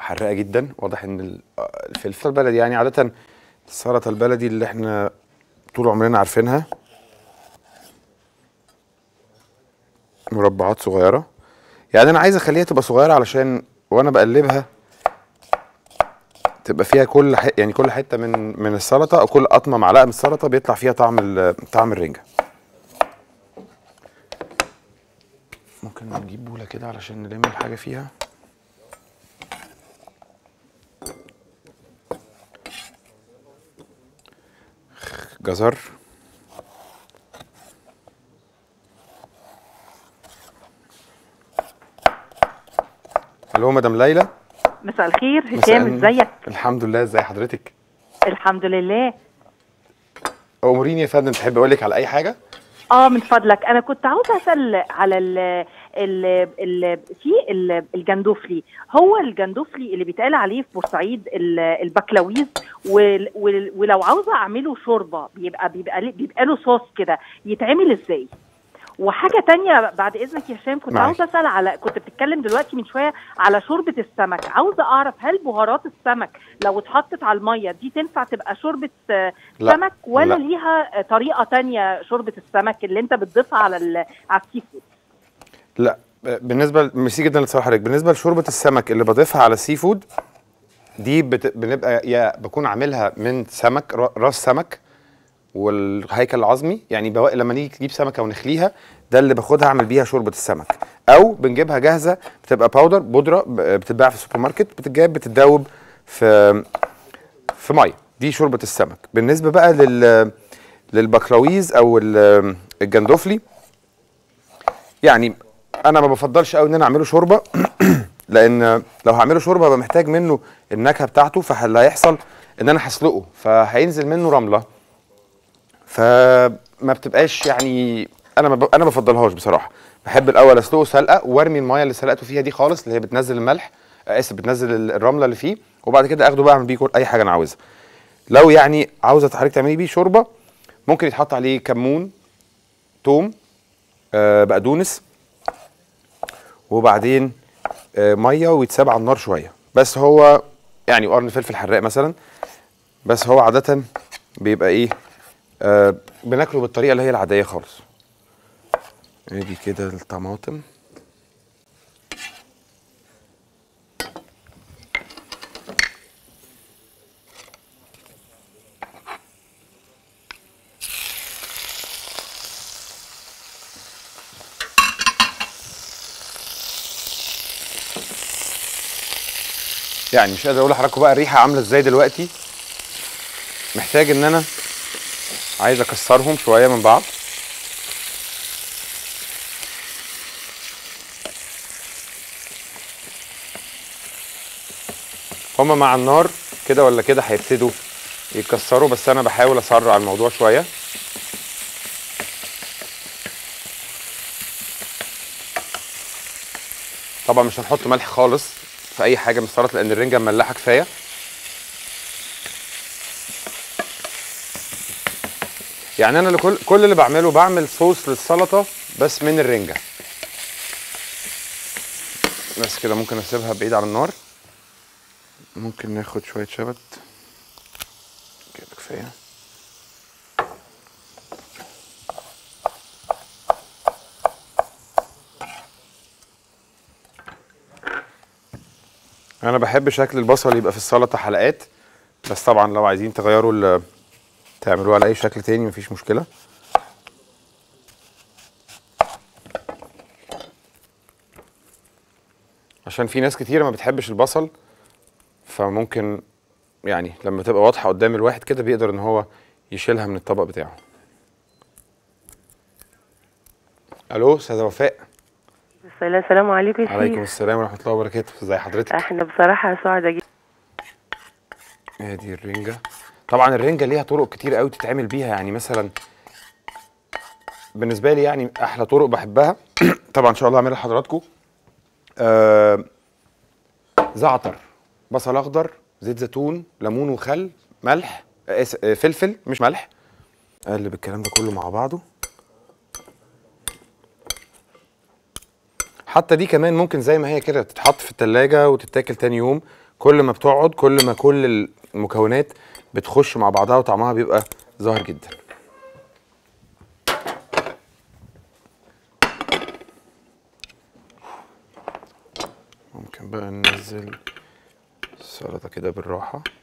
حراقه جدا واضح ان ال- آه، الفلفل البلدي يعني عاده السلطه البلدي اللي احنا طول عمرنا عارفينها مربعات صغيره يعني انا عايز اخليها تبقى صغيره علشان وانا بقلبها تبقى فيها كل ح... يعني كل حته من من السلطه او كل قطمه معلقه من السلطه بيطلع فيها طعم ال... طعم الرنجه ممكن نجيب بوله كده علشان نلم الحاجه فيها جزر الو مدام ليلى مساء الخير مساء هشام النور. ازيك الحمد لله ازي حضرتك الحمد لله اموريني يا فندم تحب اقول لك على اي حاجه اه من فضلك انا كنت عاوزه اسال على ال ال ال في ال- الجندوفلي هو الجندوفلي اللي بيتقال عليه في بورسعيد ال- البكلاويز وال- وال- ولو عاوزه اعمله شوربه بيبقى بيبقى لي- بيبقى له صوص كده يتعمل ازاي وحاجه تانية بعد اذنك يا هشام كنت معاك. عاوزه اسال على كنت بتتكلم دلوقتي من شويه على شوربه السمك عاوزه اعرف هل بهارات السمك لو اتحطت على الميه دي تنفع تبقى شوربه آه، لا. سمك ولا لا. ليها آه، طريقه تانية شوربه السمك اللي انت بتضيفها على ال- على السي فود لا بالنسبه ميرسي جدا لسؤال حضرتك بالنسبه لشوربه السمك اللي بضيفها على السي فود دي بت... بنبقى يا بكون عاملها من سمك را- راس سمك والهيكل العظمي يعني بوا... لما نيجي تجيب سمكه ونخليها ده اللي باخدها اعمل بيها شوربه السمك او بنجيبها جاهزه بتبقى باودر بودره ب- بتتباع في السوبر ماركت بتتجاب بتتداوب في في ميه دي شوربه السمك بالنسبه بقى لل للبكلاويز او ال- الجندوفلي يعني انا ما بفضلش قوي ان انا اعمله شوربه لان لو هعمله شوربه هبقى محتاج منه النكهه بتاعته فاللي هيحصل ان انا هسلقه فهينزل منه رمله فما بتبقاش يعني انا ما ب... انا ما بفضلهاش بصراحه بحب الاول اسلقه سلقه وارمي الميه اللي سلقته فيها دي خالص اللي هي بتنزل الملح آه، اسف بتنزل ال- الرمله اللي فيه وبعد كده اخده بقى اعمل بيه كل- اي حاجه انا عاوزها لو يعني عاوزه حضرتك تعملي بيه شوربه ممكن يتحط عليه كمون توم آه بقدونس وبعدين آه ميه ويتساب على النار شويه بس هو يعني قرن فلفل حراق مثلا بس هو عاده بيبقى ايه آه بناكله بالطريقه اللي هي العاديه خالص ادي كده الطماطم يعني مش قادر اقول لحضراتكم بقى الريحه عامله ازاي دلوقتي محتاج ان انا عايز اكسرهم شويه من بعض هما مع النار كده ولا كده هيبتدوا يتكسروا بس انا بحاول اسرع الموضوع شويه طبعا مش هنحط ملح خالص في اي حاجه من السلطه لان الرنجه مملحه كفايه يعني انا اللي كل كل اللي بعمله بعمل صوص للسلطه بس من الرنجه بس كده ممكن اسيبها بعيد عن النار ممكن ناخد شويه شبت كده كفايه انا بحب شكل البصل يبقى في السلطه حلقات بس طبعا لو عايزين تغيروا ال- تعملوه على اي شكل تاني مفيش مشكله عشان في ناس كتيره ما بتحبش البصل فممكن يعني لما تبقى واضحه قدام الواحد كده بيقدر ان هو يشيلها من الطبق بتاعه الو استاذه وفاء السلام عليكم يا عليكم شيخ السلام ورحمه الله وبركاته ازي حضرتك احنا بصراحة سعداء جدا ادي الرنجة طبعا الرنجة ليها طرق كتير قوي تتعمل بيها يعني مثلا بالنسبة لي يعني احلى طرق بحبها طبعا ان شاء الله هعملها لحضراتكم آه زعتر بصل اخضر زيت زيتون ليمون وخل ملح آه آس- آه، فلفل مش ملح اقلب الكلام ده كله مع بعضه حتى دي كمان ممكن زي ما هي كده تتحط في التلاجة وتتاكل تاني يوم كل ما بتقعد كل ما كل المكونات بتخش مع بعضها وطعمها بيبقى ظاهر جدا ممكن بقى ننزل السلطه كده بالراحه